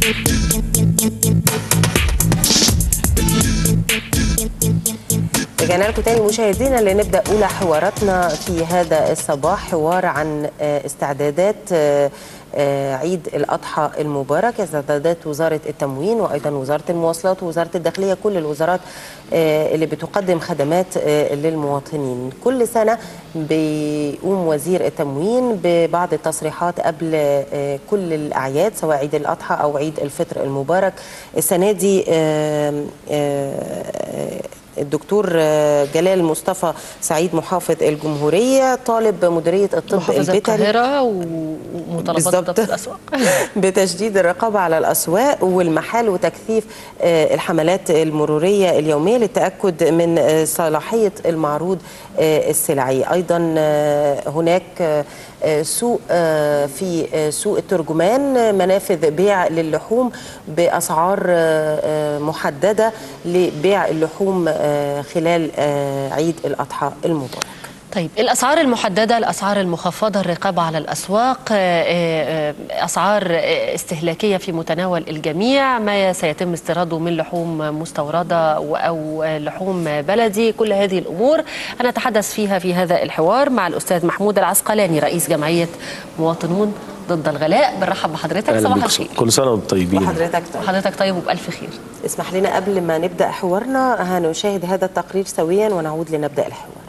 رجعنا لكم تاني مشاهدينا لنبدا اولى حواراتنا في هذا الصباح حوار عن آه، استعدادات آه، آه، عيد الاضحى المبارك استعدادات وزاره التموين وايضا وزاره المواصلات ووزاره الداخليه كل الوزارات آه، اللي بتقدم خدمات آه، للمواطنين كل سنه بيقوم وزير التموين ببعض التصريحات قبل آه، كل الاعياد سواء عيد الاضحى او عيد الفطر المبارك السنه دي آه، آه، الدكتور آه، جلال مصطفى سعيد محافظ الجمهورية طالب مديرية الطب محافظ البيطري القاهرة ومطالبات بالظبط. ضبط الأسواق بتشديد الرقابة على الأسواق والمحال وتكثيف آه، الحملات المرورية اليومية للتأكد من آه، صلاحية المعروض آه، السلعي أيضا آه، هناك آه، آه، سوق آه، في آه، سوق الترجمان آه، منافذ بيع للحوم بأسعار آه، آه، محددة لبيع اللحوم آه، خلال آه، عيد الأضحى المبارك طيب الأسعار المحددة الأسعار المخفضة الرقابة على الأسواق آه، آه، آه، أسعار آه، استهلاكية في متناول الجميع ما سيتم استيراده من لحوم مستوردة و- أو آه، لحوم بلدي كل هذه الأمور هنتحدث فيها في هذا الحوار مع الأستاذ محمود العسقلاني رئيس جمعية مواطنون ضد الغلاء بنرحب بحضرتك أهلا صباح بك. الخير كل سنه وانتم طيبين وحضرتك طيب. حضرتك طيب وبألف خير اسمح لنا قبل ما نبدأ حوارنا هنشاهد هذا التقرير سويا ونعود لنبدأ الحوار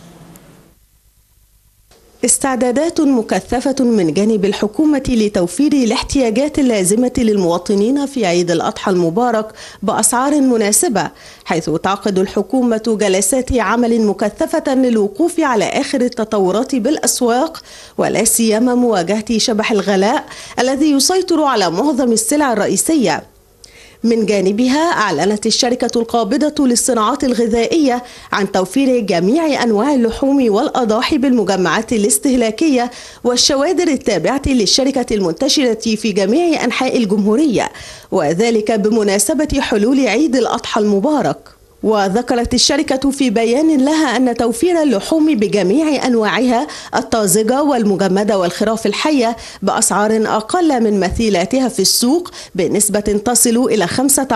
استعدادات مكثفة من جانب الحكومة لتوفير الاحتياجات اللازمة للمواطنين في عيد الأضحى المبارك بأسعار مناسبة حيث تعقد الحكومة جلسات عمل مكثفة للوقوف على آخر التطورات بالأسواق ولا سيما مواجهة شبح الغلاء الذي يسيطر على معظم السلع الرئيسية من جانبها أعلنت الشركة القابضة للصناعات الغذائية عن توفير جميع أنواع اللحوم والأضاحي بالمجمعات الاستهلاكية والشوادر التابعة للشركة المنتشرة في جميع أنحاء الجمهورية وذلك بمناسبة حلول عيد الأضحى المبارك وذكرت الشركة في بيان لها أن توفير اللحوم بجميع أنواعها الطازجة والمجمدة والخراف الحية بأسعار أقل من مثيلاتها في السوق بنسبة تصل إلى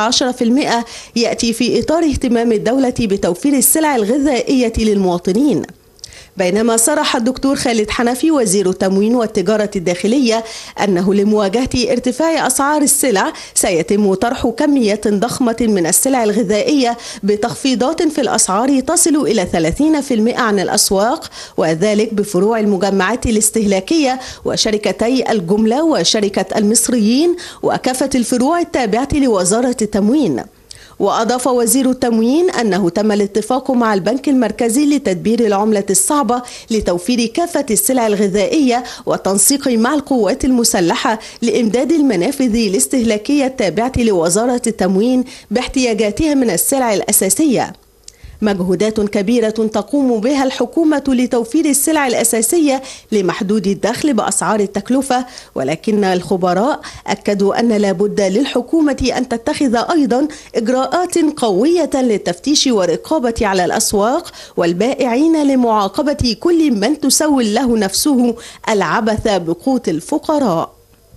15% يأتي في إطار اهتمام الدولة بتوفير السلع الغذائية للمواطنين بينما صرح الدكتور خالد حنفي وزير التموين والتجارة الداخلية أنه لمواجهة ارتفاع أسعار السلع سيتم طرح كميات ضخمة من السلع الغذائية بتخفيضات في الأسعار تصل إلى 30% عن الأسواق وذلك بفروع المجمعات الاستهلاكية وشركتي الجملة وشركة المصريين وكافة الفروع التابعة لوزارة التموين وأضاف وزير التموين أنه تم الاتفاق مع البنك المركزي لتدبير العملة الصعبة لتوفير كافة السلع الغذائية والتنسيق مع القوات المسلحة لإمداد المنافذ الاستهلاكية التابعة لوزارة التموين باحتياجاتها من السلع الأساسية مجهودات كبيرة تقوم بها الحكومة لتوفير السلع الأساسية لمحدود الدخل بأسعار التكلفة ولكن الخبراء أكدوا أن لا بد للحكومة أن تتخذ أيضا إجراءات قوية للتفتيش والرقابة على الأسواق والبائعين لمعاقبة كل من تسول له نفسه العبث بقوت الفقراء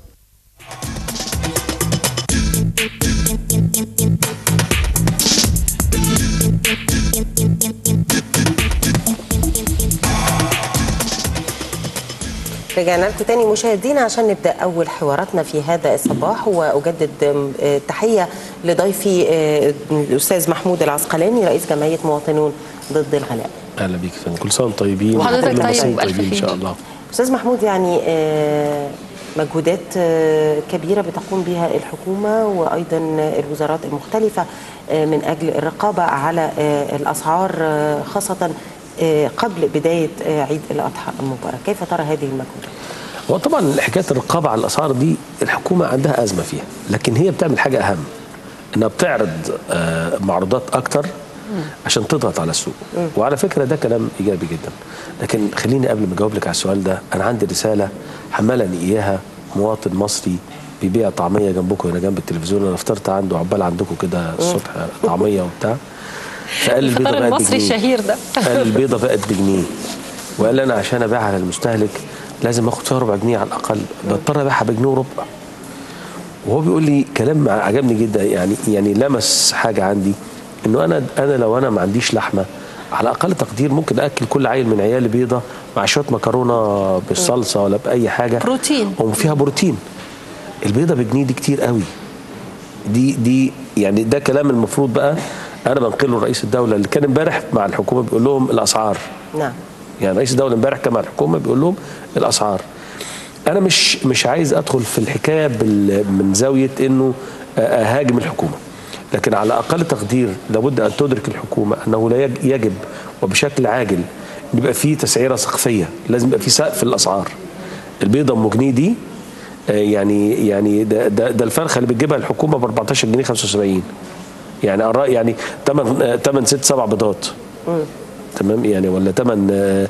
رجعنا لكم تاني مشاهدينا عشان نبدا اول حواراتنا في هذا الصباح واجدد آم، آه، تحيه لضيفي آه، الاستاذ محمود العسقلاني رئيس جمعيه مواطنون ضد الغلاء. اهلا بيك يا فندم كل سنه وانتم طيبين وحضرتك وكل طيب المصريين وبألف طيبين ان شاء خير. الله استاذ محمود يعني آه، مجهودات آه، كبيره بتقوم بها الحكومه وايضا الوزارات المختلفه آه، من اجل الرقابه على آه، الاسعار آه، خاصه آه، قبل بدايه آه، عيد الاضحى المبارك، كيف ترى هذه المجهودات؟ هو طبعا حكايه الرقابه على الاسعار دي الحكومه عندها ازمه فيها لكن هي بتعمل حاجه اهم انها بتعرض آه، معروضات اكتر عشان تضغط على السوق وعلى فكره ده كلام ايجابي جدا لكن خليني قبل ما اجاوب لك على السؤال ده انا عندي رساله حملني اياها مواطن مصري بيبيع طعميه جنبكم هنا جنب التلفزيون انا فطرت عنده عبال عندكم كده الصبح طعميه وبتاع فقال البيضه الفطار بقت المصري بجنيه الشهير ده قال البيضه بقت بجنيه وقال انا عشان ابيعها للمستهلك لازم اخد فيها ربع جنيه على الاقل بضطر ابيعها بجنيه وربع وهو بيقول لي كلام عجبني جدا يعني يعني لمس حاجه عندي انه انا انا لو انا ما عنديش لحمه على اقل تقدير ممكن اكل كل عيل من عيالي بيضه مع شويه مكرونه بالصلصه ولا باي حاجه بروتين. وفيها بروتين البيضه بجنيه دي كتير قوي دي دي يعني ده كلام المفروض بقى انا بنقله لرئيس الدوله اللي كان امبارح مع الحكومه بيقول لهم الاسعار نعم يعني رئيس الدوله امبارح كان مع الحكومه بيقول لهم الاسعار انا مش مش عايز ادخل في الحكايه بال- من زاويه انه اهاجم الحكومه لكن على اقل تقدير لابد ان تدرك الحكومه انه لا يج- يجب وبشكل عاجل ان يبقى في تسعيره سقفيه لازم يبقى في سقف الاسعار البيضه ام جنيه دي آه، يعني يعني ده, ده, ده الفرخه اللي بتجيبها الحكومه ب 14 جنيه 75 يعني أرا- يعني 8 8 6 7 بيضات تمام يعني ولا 8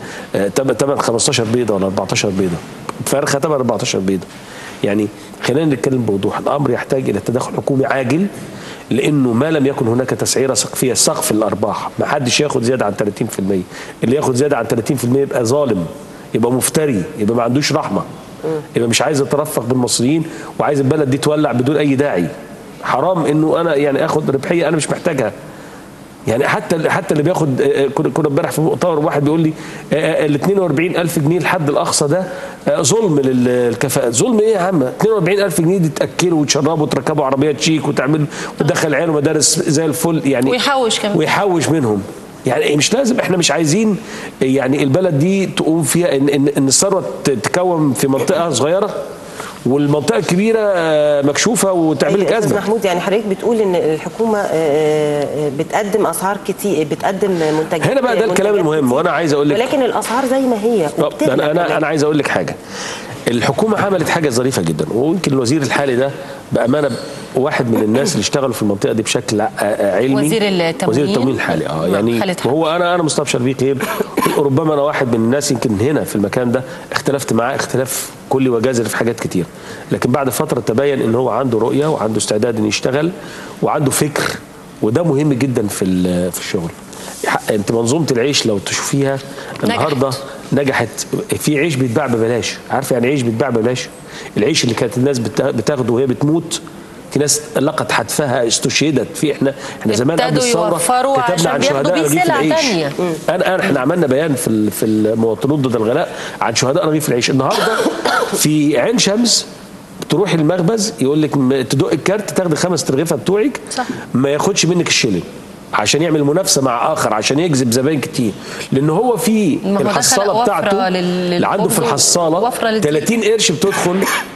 8 15 بيضه ولا 14 بيضه فرخه 8 14 بيضه يعني خلينا نتكلم بوضوح الامر يحتاج الى تدخل حكومي عاجل لانه ما لم يكن هناك تسعيره سقفيه سقف الارباح ما حدش ياخد زياده عن 30% اللي ياخد زياده عن 30% يبقى ظالم يبقى مفتري يبقى ما عندوش رحمه يبقى مش عايز يترفق بالمصريين وعايز البلد دي تولع بدون اي داعي حرام انه انا يعني اخد ربحيه انا مش محتاجها يعني حتى حتى اللي بياخد آه، آه، كنا كنا امبارح في مؤتمر واحد بيقول لي ال 42000 جنيه الحد الاقصى ده آه، ظلم للكفاءات ظلم ايه يا عم 42000 جنيه دي تاكلوا وتشربوا وتركبوا عربيات شيك وتعملوا وتدخل عياله مدارس زي الفل يعني ويحوش كمان. ويحوش منهم يعني مش لازم احنا مش عايزين يعني البلد دي تقوم فيها ان ان, إن الثروه ت- تكون في منطقه صغيره والمنطقه الكبيره آه، مكشوفه وتعمل لك أيوة، أستاذ ازمه محمود يعني حضرتك بتقول ان الحكومه آه، آه، بتقدم اسعار كتير بتقدم منتجات هنا بقى ده الكلام منتجات المهم، كتير، وأنا عايز أقول لك- ولكن الاسعار زي ما هي طب وبتغلى انا انا كمان. انا عايز اقول لك حاجه الحكومه عملت حاجه ظريفه جدا ويمكن الوزير الحالي ده بامانه واحد من الناس اللي اشتغلوا في المنطقه دي بشكل ع- آه، علمي وزير التموين. وزير التموين الحالي اه نعم، يعني خالد حامد. وهو انا انا مستبشر بيه خير ربما انا واحد من الناس يمكن هنا في المكان ده اختلفت معاه اختلاف كلي وجذري في حاجات كتير لكن بعد فتره تبين ان هو عنده رؤيه وعنده استعداد انه يشتغل وعنده فكر وده مهم جدا في ال- في الشغل ح- انت منظومه العيش لو تشوفيها النهارده نجحت في عيش بيتباع ببلاش عارفه يعني عيش بيتباع ببلاش العيش اللي كانت الناس بتا- بتاخده وهي بتموت في ناس لقت حتفها استشهدت في احنا احنا زمان قبل ابتدوا الثوره يوفروا كتبنا عشان عن بياخدوا شهداء بيه رغيف سلع العيش تانية. انا انا احنا عملنا بيان في ال- في المواطنون ضد الغلاء عن شهداء رغيف العيش النهارده في عين شمس تروح المخبز يقول لك م- تدق الكارت تاخدي خمس ترغيفه بتوعك صح. ما ياخدش منك الشيلين عشان يعمل منافسه مع اخر عشان يجذب زباين كتير لان هو في ما هو دخل الحصاله وفرة بتاعته لل- اللي عنده في للخبز الحصاله وفرة للدقيق. 30 قرش بتدخل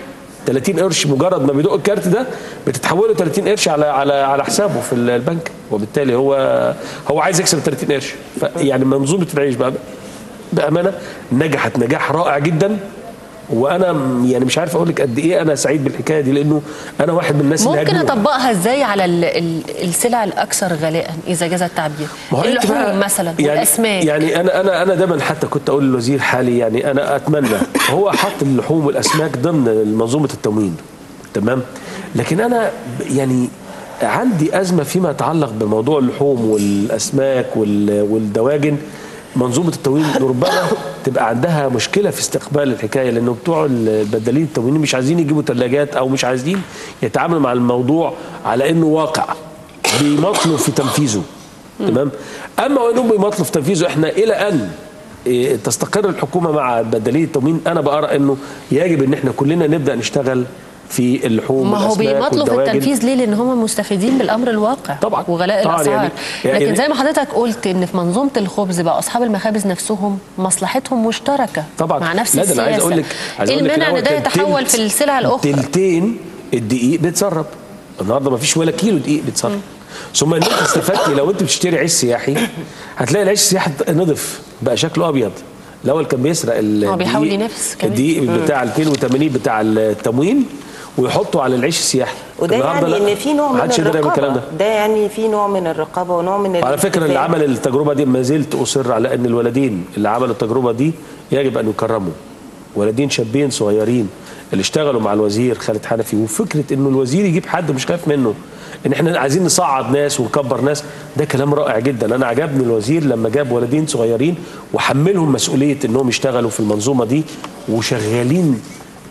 30 قرش مجرد ما بيدق الكارت ده بتتحوله 30 قرش على على على حسابه في البنك وبالتالي هو هو عايز يكسب 30 قرش ف- يعني منظومه العيش بقى بامانه نجحت نجاح رائع جدا وانا م- يعني مش عارف اقول لك قد ايه انا سعيد بالحكايه دي لانه انا واحد من الناس اللي ممكن هاجموا. اطبقها ازاي على ال- ال- السلع الاكثر غلاء اذا جاز التعبير ما هو أنت بقى- اللحوم مثلا يعني والاسماك يعني انا انا انا دايما حتى كنت اقول للوزير حالي يعني انا اتمنى هو حط اللحوم والاسماك ضمن منظومه التموين تمام لكن انا ب- يعني عندي ازمه فيما يتعلق بموضوع اللحوم والاسماك وال- والدواجن منظومه التموين ربما تبقى عندها مشكله في استقبال الحكايه لانه بتوع البدالين التموينيين مش عايزين يجيبوا ثلاجات او مش عايزين يتعاملوا مع الموضوع على انه واقع بيمطلوا في تنفيذه تمام اما وانهم بيمطلوا في تنفيذه احنا الى ان إيه، تستقر الحكومه مع بدليه التموين انا بقرا انه يجب ان احنا كلنا نبدا نشتغل في اللحوم ما هو والأسماك بيمطلوا في والدواجن. التنفيذ ليه لان هم مستفيدين بالامر الواقع طبعاً. وغلاء طبعاً الاسعار يعني- يعني- لكن زي ما حضرتك قلت ان في منظومه الخبز بقى اصحاب المخابز نفسهم مصلحتهم مشتركه طبعا مع نفس لا ده السياسه انا عايز اقول لك عايز ايه أقول لك المانع هو ان ده كان يتحول تلت- في السلع الاخرى تلتين الدقيق بيتسرب النهارده ما فيش ولا كيلو دقيق بيتسرب ثم ان انت استفدتي لو انت بتشتري عيش سياحي هتلاقي العيش السياحي نضف بقى شكله ابيض الاول كان بيسرق ال- هو بيحاول الدقيق- ينافس كمان. الدقيق بتاع ال 82 بتاع التموين ويحطه على العيش السياحي وده النهاردة يعني لا، ان في نوع من محدش يقدر يعمل الكلام الرقابه ده ده يعني في نوع من الرقابه ونوع من على فكره اللي الالتزام. عمل التجربه دي ما زلت اصر على ان الولدين اللي عملوا التجربه دي يجب ان يكرموا ولدين شابين صغيرين اللي اشتغلوا مع الوزير خالد حنفي وفكره انه الوزير يجيب حد مش خايف منه ان احنا عايزين نصعد ناس ونكبر ناس ده كلام رائع جدا انا عجبني الوزير لما جاب ولدين صغيرين وحملهم مسؤوليه انهم يشتغلوا في المنظومه دي وشغالين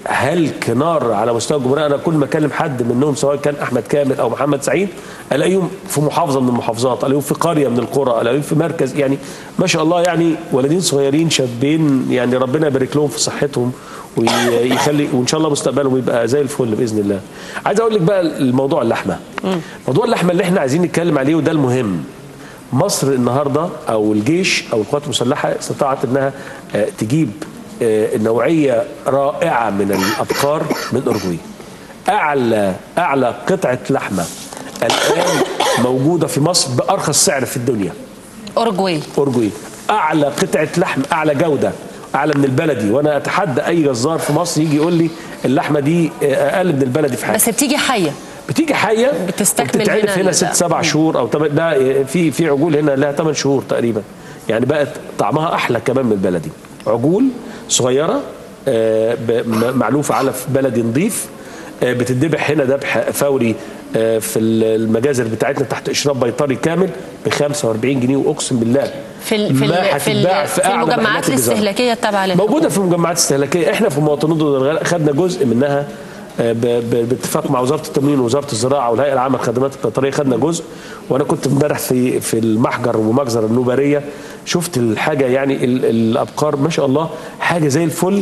هل كنار على مستوى الجمهوريه انا كل ما اكلم حد منهم سواء كان احمد كامل او محمد سعيد الاقيهم في محافظه من المحافظات الاقيهم في قريه من القرى الاقيهم في مركز يعني ما شاء الله يعني ولدين صغيرين شابين يعني ربنا يبارك لهم في صحتهم ويخلي وان شاء الله مستقبلهم يبقى زي الفل باذن الله. عايز اقول لك بقى الموضوع اللحمه. موضوع اللحمه اللي احنا عايزين نتكلم عليه وده المهم. مصر النهارده او الجيش او القوات المسلحه استطاعت انها آه، تجيب آه، نوعيه رائعه من الابقار من اورجواي. اعلى اعلى قطعه لحمه الان موجوده في مصر بارخص سعر في الدنيا. اورجواي اورجواي اعلى قطعه لحم اعلى جوده اعلى من البلدي وانا اتحدى اي جزار في مصر يجي يقول لي اللحمه دي اقل من البلدي في حاجه بس بتيجي حيه بتيجي حيه بتستكمل وبتتعرف هنا هنا ال- ست سبع شهور او تمن لا في في عجول هنا لها 8 شهور تقريبا يعني بقت طعمها احلى كمان من البلدي عجول صغيره آه، ب- م- معلوفه علف بلدي نظيف آه، بتتذبح هنا ذبح فوري آه، في المجازر بتاعتنا تحت اشراف بيطري كامل ب 45 جنيه واقسم بالله في ال في ما ال في, هتتباع ال في أعلى المجمعات محلات الجزارة. الاستهلاكيه التابعه للحكومة. موجوده في المجمعات الاستهلاكيه احنا في مواطنون ضد الغلاء خدنا جزء منها آه، ب- ب- باتفاق مع وزاره التموين ووزاره الزراعه والهيئه العامه للخدمات القطريه خدنا جزء وانا كنت امبارح في في المحجر ومجزر النوباريه شفت الحاجه يعني ال- الابقار ما شاء الله حاجه زي الفل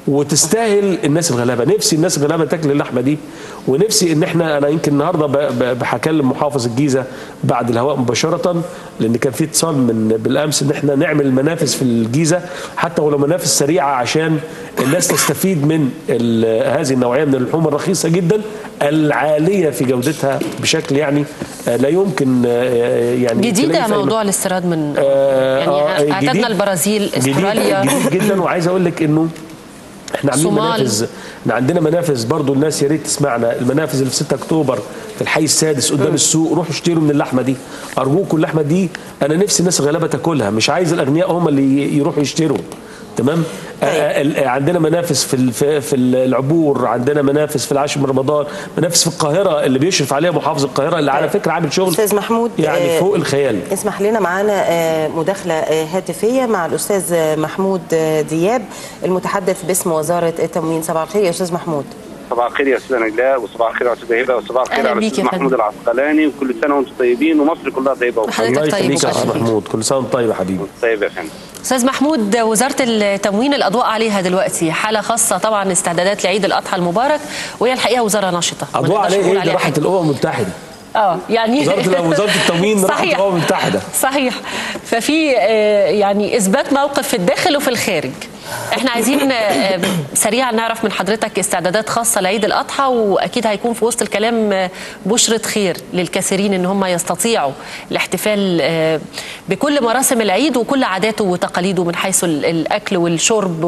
وتستاهل الناس الغلابه نفسي الناس الغلابه تاكل اللحمه دي ونفسي ان احنا انا يمكن النهارده ب- ب- هكلم محافظ الجيزه بعد الهواء مباشره لان كان في اتصال من بالامس ان احنا نعمل منافذ في الجيزه حتى ولو منافذ سريعه عشان الناس تستفيد من ال- هذه النوعيه من اللحوم الرخيصه جدا العاليه في جودتها بشكل يعني آه، لا يمكن آه، يعني جديده تلاقيه في أي موضوع الاستيراد من آه، يعني آه، اعتدنا جديد- البرازيل جديد- استراليا جديد جدا وعايز اقول لك انه احنا عاملين صومال. منافذ احنا عندنا منافذ برضو الناس يا ريت تسمعنا المنافذ اللي في 6 اكتوبر في الحي السادس قدام السوق روحوا اشتروا من اللحمه دي ارجوكم اللحمه دي انا نفسي الناس الغلابه تاكلها مش عايز الاغنياء هم اللي يروحوا يشتروا تمام آه، ال- عندنا منافذ في ال- في في العبور عندنا منافذ في العاشر من رمضان منافذ في القاهره اللي بيشرف عليها محافظ القاهره اللي على فكره عامل شغل استاذ محمود يعني آه، فوق الخيال اسمح لنا معانا آه، مداخلة آه، هاتفية مع الأستاذ آه، محمود آه، دياب المتحدث باسم وزارة التموين صباح الخير يا أستاذ محمود صباح الخير يا استاذ نجلاء وصباح الخير يا استاذ هبه وصباح الخير أهلا على بيك الاستاذ يا محمود فندم. العسقلاني وكل سنه وانتم طيبين ومصر كلها طيبه وبخير. حضرتك الله طيب يخليك يا وخير. استاذ محمود كل سنه وانت طيب يا حبيبي طيب يا فندم استاذ محمود وزاره التموين الاضواء عليها دلوقتي حاله خاصه طبعا استعدادات لعيد الاضحى المبارك وهي الحقيقه وزاره نشطه ما اضواء نقدرش عليه نقول ايه ده راحت حاجة. الامم المتحده اه يعني وزاره وزاره التموين راحت صحيح الامم المتحده صحيح ففي آه، يعني اثبات موقف في الداخل وفي الخارج احنا عايزين آه، سريعا نعرف من حضرتك استعدادات خاصه لعيد الاضحى واكيد هيكون في وسط الكلام آه، بشره خير للكثيرين ان هم يستطيعوا الاحتفال آه، بكل مراسم العيد وكل عاداته وتقاليده من حيث ال- الاكل والشرب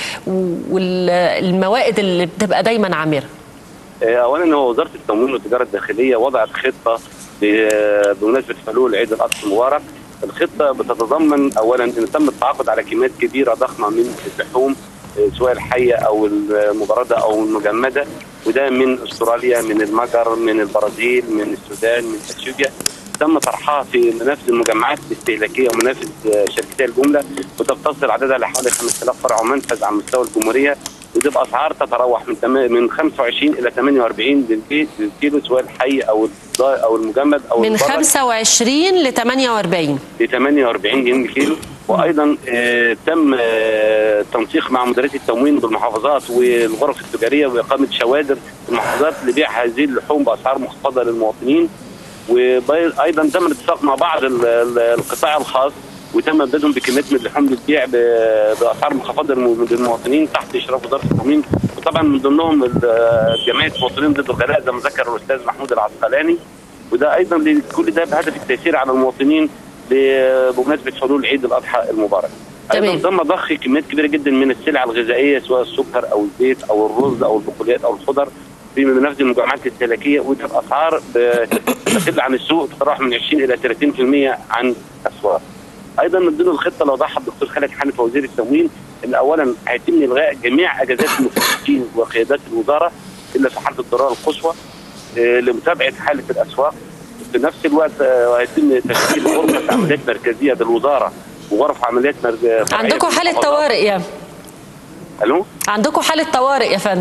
والموائد اللي بتبقى دايما عامره آه، اولا هو وزاره التموين والتجاره الداخليه وضعت خطه ب- بمناسبه حلول عيد الاضحى المبارك الخطه بتتضمن اولا ان تم التعاقد على كميات كبيره ضخمه من اللحوم آه، سواء الحيه او المبرده او المجمده وده من استراليا من المجر من البرازيل من السودان من اثيوبيا تم طرحها في منافذ المجمعات الاستهلاكيه ومنافذ آه، شركتي الجمله وتقتصر عددها لحوالي 5000 فرع ومنفذ على مستوى الجمهوريه ودي باسعار تتراوح من تم- من 25 الى 48 للبيت للكيلو سواء الحي او الضا- او المجمد او من المبرد. 25 ل 48 ب 48 جنيه الكيلو وايضا آه، تم آه، التنسيق مع مديريه التموين بالمحافظات والغرف التجاريه واقامه شوادر في المحافظات لبيع هذه اللحوم باسعار مخفضه للمواطنين وايضا تم الاتفاق مع بعض ال- ال- القطاع الخاص وتم بدهم بكميات من اللحوم للبيع ب- باسعار مخفضه للم- للمواطنين تحت اشراف وزاره التموين وطبعا من ضمنهم ال- جمعيه المواطنين ضد الغلاء زي ما ذكر الاستاذ محمود العسقلاني وده ايضا كل ده بهدف التيسير على المواطنين ب- بمناسبه حلول عيد الاضحى المبارك. تمام. ايضا تم ضخ كميات كبيره جدا من السلع الغذائيه سواء السكر او الزيت او الرز او البقوليات او الخضر في منافذ المجمعات الاستهلاكيه وده باسعار بتقل عن السوق تتراوح من 20 الى 30% عن الاسواق. ايضا من ضمن الخطه اللي وضعها الدكتور خالد حنفي وزير التموين ان اولا هيتم الغاء جميع اجازات المفتشين وقيادات الوزاره الا في حاله الضروره القصوى آه، لمتابعه حاله الاسواق في نفس الوقت آه، هيتم تشكيل غرفه عمليات مركزيه للوزاره وغرف عمليات مرج... فرعية عندكم حاله للمحافظات. طوارئ يا الو عندكم حاله طوارئ يا فندم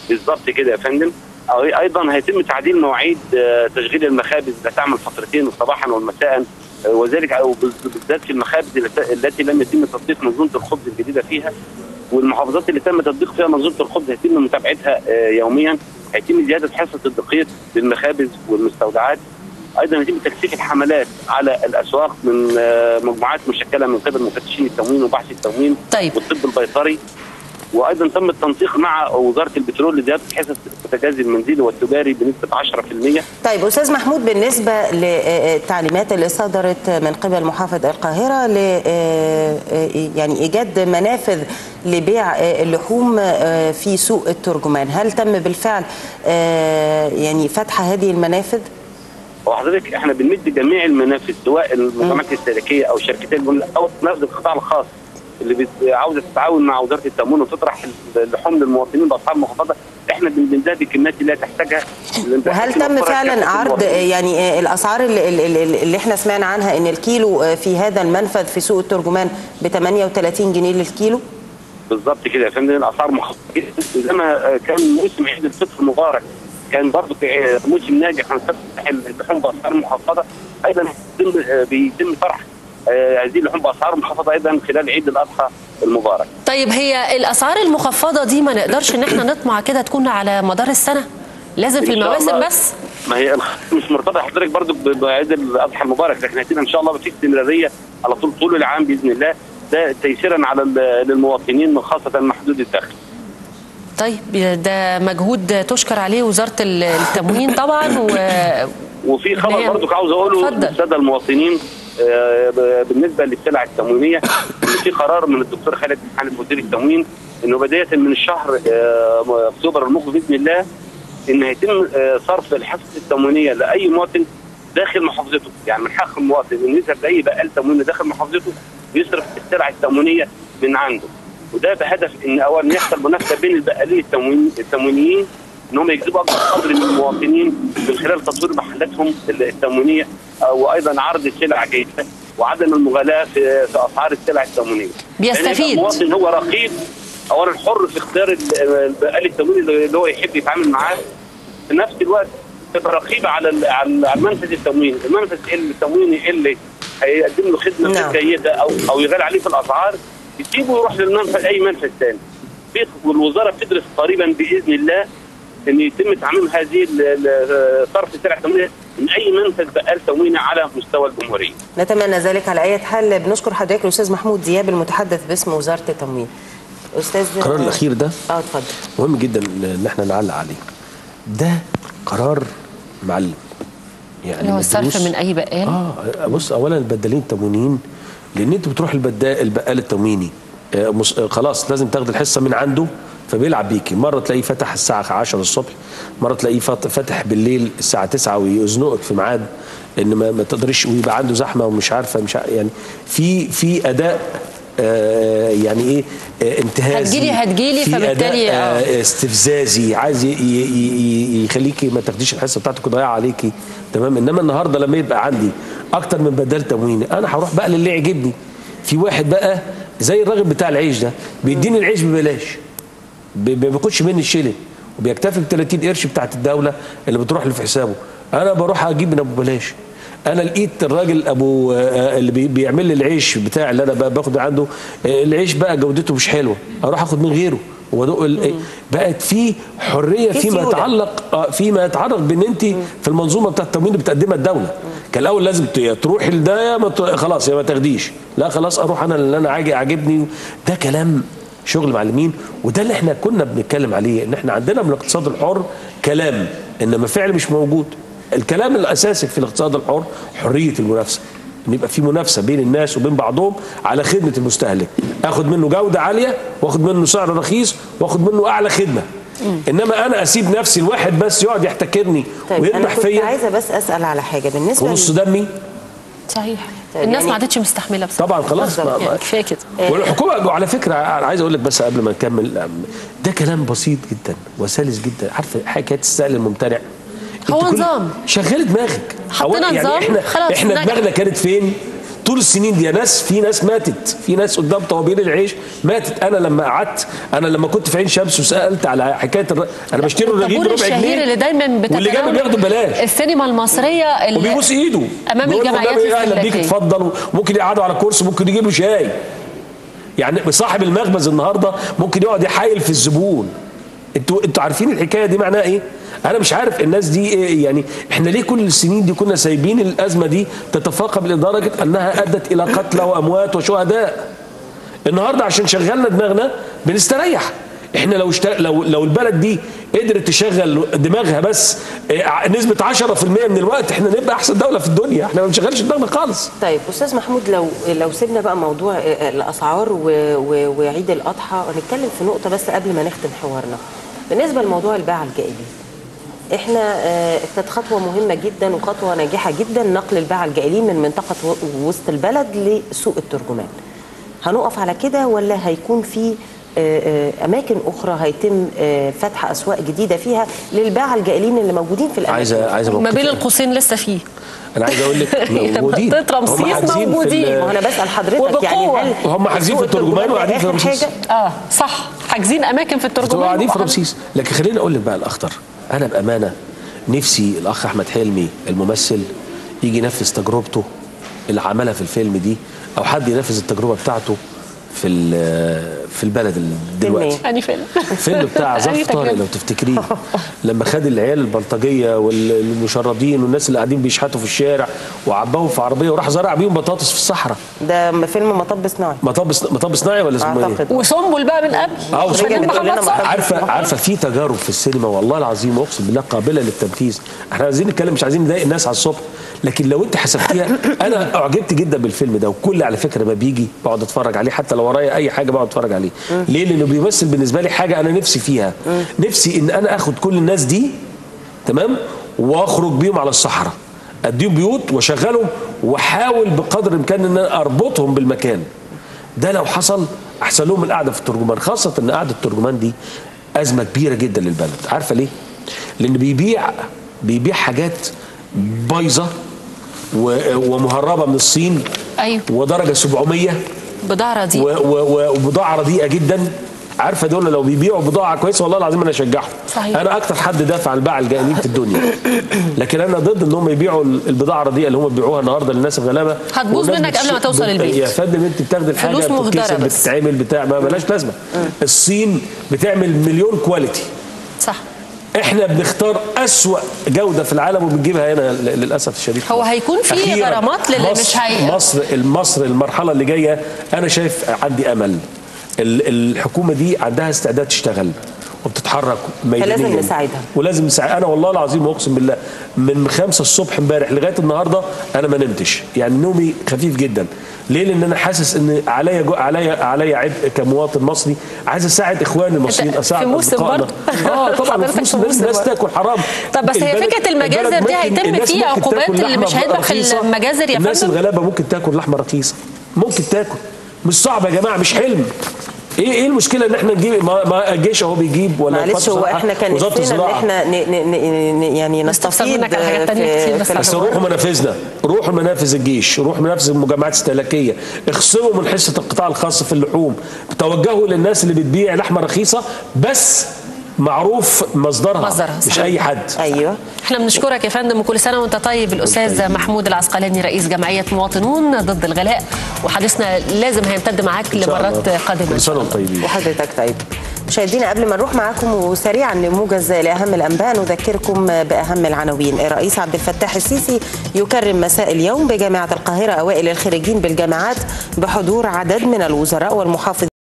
بالظبط كده يا فندم أو- ايضا هيتم تعديل مواعيد آه، تشغيل المخابز لا تعمل فترتين صباحا ومساء آه، وذلك أو بال- بالذات في المخابز التي- التي لم يتم تطبيق منظومه الخبز الجديده فيها والمحافظات اللي تم تطبيق فيها منظومه الخبز هيتم متابعتها آه، يوميا هيتم زياده حصه الدقيق للمخابز والمستودعات ايضا يتم تكثيف الحملات على الاسواق من آه، مجموعات مشكله من قبل مفتشين التموين وبحث التموين طيب. والطب البيطري وايضا تم التنسيق مع وزاره البترول لزياده حصص البوتاجاز المنزلي والتجاري بنسبه 10% طيب استاذ محمود بالنسبه للتعليمات اللي صدرت من قبل محافظ القاهره ل يعني ايجاد منافذ لبيع اللحوم في سوق الترجمان هل تم بالفعل يعني فتح هذه المنافذ وحضرتك احنا بنمد جميع المنافذ سواء المجمعات السلكيه او شركتي الجمله او منافذ القطاع الخاص اللي بت- عاوزه تتعاون مع وزاره التموين وتطرح اللحوم للمواطنين باسعار مخفضه احنا بنمدها بالكميات اللي هي تحتاجها وهل تم فعلا عرض يعني الاسعار اللي, اللي, اللي احنا سمعنا عنها ان الكيلو في هذا المنفذ في سوق الترجمان ب 38 جنيه للكيلو بالظبط كده يا فندم الاسعار مخفضه جدا زي ما كان موسم عيد الفطر المبارك كان برضه موسم ناجح هنفتح اللحوم باسعار مخفضه ايضا بيتم- بيتم طرح آه، هذه اللحوم باسعار مخفضه ايضا خلال عيد الاضحى المبارك طيب هي الاسعار المخفضه دي ما نقدرش ان احنا نطمع كده تكون على مدار السنه لازم في إن شاء المواسم الله. بس ما هي الخ- مش مرتبطه حضرتك برضو ب- بعيد الاضحى المبارك لكن هتبقى ان شاء الله في استمراريه على طول طول العام باذن الله ده تيسيرا على ال- للمواطنين خاصه محدود الدخل طيب ده مجهود تشكر عليه وزاره ال- التموين طبعا و... وفي خبر نعم. برضو عاوز اقوله اتفضل. للساده المواطنين آه، ب- بالنسبه للسلع التموينيه ان في قرار من الدكتور خالد بن حامد مدير التموين انه بدايه من الشهر آه، اكتوبر المقبل باذن الله ان هيتم آه، صرف الحصص التموينيه لاي مواطن داخل محافظته يعني من حق المواطن انه يذهب لاي بقال تمويني داخل محافظته يصرف السلع التموينيه من عنده وده بهدف ان اولا يحصل منافسه بين البقالين التموين التموينيين ان هم يجذبوا اكبر قدر من المواطنين من خلال تطوير محلاتهم التموينيه وايضا عرض السلع جيده وعدم المغالاه في في اسعار السلع التموينيه. بيستفيد. يعني يبقى المواطن هو رقيب اولا حر في اختيار ال- البقال التمويني اللي هو يحب يتعامل معاه في نفس الوقت تبقى رقيبه على ال- على على المنفذ التمويني، المنفذ التمويني اللي هيقدم له خدمه نعم. غير جيده او او يغالي عليه في الاسعار يسيبه ويروح للمنفذ اي منفذ ثاني. في- والوزاره بتدرس قريبا باذن الله ان يتم تعميم هذه ال- ال- صرف السلع التموينيه من اي منفذ بقال تمويني على مستوى الجمهوريه. نتمنى ذلك على اي حال بنشكر حضرتك الاستاذ محمود دياب المتحدث باسم وزاره التموين استاذ القرار الاخير ده اه اتفضل مهم جدا ان احنا نعلق عليه ده قرار معلم يعني اللي هو ما الصرف تدوس- من اي بقال اه بص اولا البدالين التموينيين لان انت بتروح البدال البقال التمويني آه مس... آه خلاص لازم تاخد الحصه من عنده فبيلعب بيكي مره تلاقيه فتح الساعه 10 الصبح مره تلاقيه فات- فاتح بالليل الساعه 9 ويزنقك في ميعاد ان ما, ما تقدرش ويبقى عنده زحمه ومش عارفه مش عارف يعني في في اداء آه يعني ايه آه انتهازي هتجيلي- هتجيلي، في فبالتالي أداء آه. آه استفزازي عايز ي- ي- ي- يخليكي ما تاخديش الحصه بتاعتك ويضيع عليكي تمام انما النهارده لما يبقى عندي اكتر من بدل تمويني انا هروح بقى للي يعجبني في واحد بقى زي الراجل بتاع العيش ده بيديني العيش ببلاش ب- ما بياخدش مني الشيلين وبيكتفي ب 30 قرش بتاعت الدوله اللي بتروح له في حسابه انا بروح اجيب من ابو بلاش انا لقيت الراجل ابو آه، اللي بي- بيعمل لي العيش بتاع اللي انا ب- باخده عنده آه، العيش بقى جودته مش حلوه اروح اخد من غيره وادوق ال- بقت في حريه في فيما سيولة. يتعلق آه، فيما يتعلق بان انت في المنظومه بتاعت التموين اللي بتقدمها الدوله كان الاول لازم ت- يا تروحي لده يا ما ت- خلاص يا ما تاخديش لا خلاص اروح انا اللي انا عاجي عاجبني ده كلام شغل معلمين وده اللي احنا كنا بنتكلم عليه ان احنا عندنا من الاقتصاد الحر كلام انما فعل مش موجود الكلام الاساسي في الاقتصاد الحر حريه المنافسه ان يبقى في منافسه بين الناس وبين بعضهم على خدمه المستهلك اخد منه جوده عاليه واخد منه سعر رخيص واخد منه اعلى خدمه انما انا اسيب نفسي الواحد بس يقعد يحتكرني طيب انا ويذبح كنت فيا عايزه بس اسال على حاجه بالنسبه ونص ل- دمي صحيح طيب الناس يعني- ما عادتش مستحمله بصراحه طبعا خلاص ما- ما- يعني كفايه كده والحكومه وعلى فكره انا عايز اقول لك بس قبل ما نكمل ده كلام بسيط جدا وسلس جدا عارفه حكايه السائل الممتنع هو أنت كل- نظام. شغلي دماغك حطينا أولا نظام، احنا خلاص احنا نجح. دماغنا كانت فين طول السنين دي يا ناس في ناس ماتت في ناس قدام طوابير العيش ماتت انا لما قعدت انا لما كنت في عين شمس وسالت على حكايه الر... انا بشتري الرغيف الطابور بربع الشهير جنيه اللي دايما واللي جنبي بتتناول بياخده ببلاش السينما المصريه اللي وبيبوس ايده امام بيقول له الجمعيات والنبي اهلا بيك الاستهلاكية. اتفضل ممكن يقعدوا على كرسي ممكن يجيب له شاي يعني صاحب المخبز النهارده ممكن يقعد يحايل في الزبون انتوا انتوا عارفين الحكايه دي معناها ايه؟ انا مش عارف الناس دي ايه يعني احنا ليه كل السنين دي كنا سايبين الازمه دي تتفاقم لدرجه انها ادت الى قتلى واموات وشهداء النهارده عشان شغلنا دماغنا بنستريح احنا لو اشت... لو لو البلد دي قدرت تشغل دماغها بس اه، نسبه 10% من الوقت احنا نبقى احسن دوله في الدنيا احنا ما بنشغلش دماغنا خالص طيب استاذ محمود لو لو سيبنا بقى موضوع آه، الاسعار و- و- وعيد الاضحى ونتكلم في نقطه بس قبل ما نختم حوارنا بالنسبه لموضوع الباعه الجائلين احنا آه، كانت خطوه مهمه جدا وخطوه ناجحه جدا نقل الباعه الجائلين من منطقه و- وسط البلد لسوق الترجمان هنقف على كده ولا هيكون في آه، آه، اماكن اخرى هيتم آه، فتح اسواق جديده فيها للباعه الجائلين اللي موجودين في الاماكن عايزه عايزه ما موقف- بين القوسين لسه فيه انا عايز اقول لك موجودين منطقة رمسيس هم حاجزين في موجودين. ال- ما هو انا بسال حضرتك يعني وبقوة. هل وهم حاجزين سوق في الترجمان ده وقاعدين في آخر رمسيس. حاجة؟ اه صح حاجزين اماكن في بتبقوا الترجمان قاعدين في وقاعد- رمسيس لكن خليني اقول لك بقى الاخطر انا بامانه نفسي الاخ احمد حلمي الممثل يجي ينفذ تجربته اللي عملها في الفيلم دي او حد ينفذ التجربه بتاعته في ال- في البلد ال- دلوقتي إيه؟ اني فيلم الفيلم بتاع أنهي ظرف طارق تجربة؟ لو تفتكريه لما خد العيال البلطجيه والمشردين والناس اللي قاعدين بيشحتوا في الشارع وعباهم في عربيه وراح زرع بيهم بطاطس في الصحراء ده فيلم مطب صناعي مطب مطب صناعي ولا اسمه ايه؟ اعتقد وسنبل بقى من قبل اه الفنان وسنبل. بتقول لنا محمد صبحي محمد عارفه عارفه في تجارب في السينما والله العظيم اقسم بالله قابله للتنفيذ احنا عايزين نتكلم مش عايزين نضايق الناس على الصبح لكن لو انت حسبتيها انا اعجبت جدا بالفيلم ده وكل على فكره ما بيجي بقعد اتفرج عليه حتى لو ورايا اي حاجه بقعد اتفرج عليه ليه لانه بيمثل بالنسبه لي حاجه انا نفسي فيها نفسي ان انا اخد كل الناس دي تمام واخرج بيهم على الصحراء اديهم بيوت واشغلهم واحاول بقدر الامكان ان انا اربطهم بالمكان ده لو حصل احسن لهم القعده في الترجمان خاصه ان قعده الترجمان دي ازمه كبيره جدا للبلد عارفه ليه لان بيبيع بيبيع حاجات بايظه و- ومهربه من الصين أيوة. ودرجه 700 بضاعه دي و- و- وبضاعه رديئه جدا عارفه دول لو بيبيعوا بضاعه كويسه والله العظيم انا اشجعهم صحيح. انا اكتر حد دافع عن الباعة الجائلين في الدنيا لكن انا ضد ان هم يبيعوا البضاعه الرديئه اللي هم بيبيعوها النهارده للناس الغلابه هتبوظ والناس منك قبل ما بتش- توصل بت- البيت. يا فندم انت بتاخدي الحاجه فلوس مهدرة بتتكسر بس. بتتعمل بتاع ما بلاش لازمه الصين بتعمل مليون كواليتي صح احنا بنختار أسوأ جودة في العالم وبنجيبها هنا ل- للأسف الشديد هو هيكون في أخيراً غرامات للي مصر مش هي- مصر مصر المرحلة اللي جاية أنا شايف عندي أمل ال- الحكومة دي عندها استعداد تشتغل وبتتحرك ميدانيا فلازم نساعدها. ولازم نساعد انا والله العظيم واقسم بالله من خمسة الصبح امبارح لغايه النهارده انا ما نمتش يعني نومي خفيف جدا ليه لان انا حاسس ان عليا جو- عليا عليا عبء كمواطن مصري عايز اساعد اخواني المصريين في اساعد موسم أصدقائنا. برضه. اه طبعا حضرتك في موسم في الناس موسم الناس برضه. تاكل حرام طب بس هي البلد- فكرة المجازر البلد دي ممكن- هيتم الناس فيها ممكن عقوبات تاكل اللي لحمة مش هيذبح رخيصة. المجازر يا الناس فندم؟ الغلابه ممكن تاكل لحمه رخيصه ممكن تاكل مش صعب يا جماعه مش حلم ايه ايه المشكله ان احنا نجيب ما, ما الجيش اهو بيجيب ولا معلش وزارة هو الزراعة- احنا كان وزاره نفسنا ان الزراعه احنا ن ن ن ن يعني نستفسر نستفيد منك على حاجات تانية في- كتير بس في بس الحوار. روحوا منافذنا روحوا منافذ الجيش روحوا منافذ المجمعات الاستهلاكيه اخصموا من حصه القطاع الخاص في اللحوم توجهوا للناس اللي بتبيع لحمه رخيصه بس معروف مصدرها, مصدرها، مش صحيح. اي حد ايوه احنا بنشكرك يا فندم وكل سنه وانت طيب الاستاذ محمود العسقلاني رئيس جمعيه مواطنون ضد الغلاء وحديثنا لازم هيمتد معاك إن شاء الله. لمرات قادمه كل سنه وانتم طيبين وحضرتك طيب مشاهدينا قبل ما نروح معاكم وسريعا لموجز لاهم الانباء نذكركم باهم العناوين الرئيس عبد الفتاح السيسي يكرم مساء اليوم بجامعه القاهره اوائل الخريجين بالجامعات بحضور عدد من الوزراء والمحافظين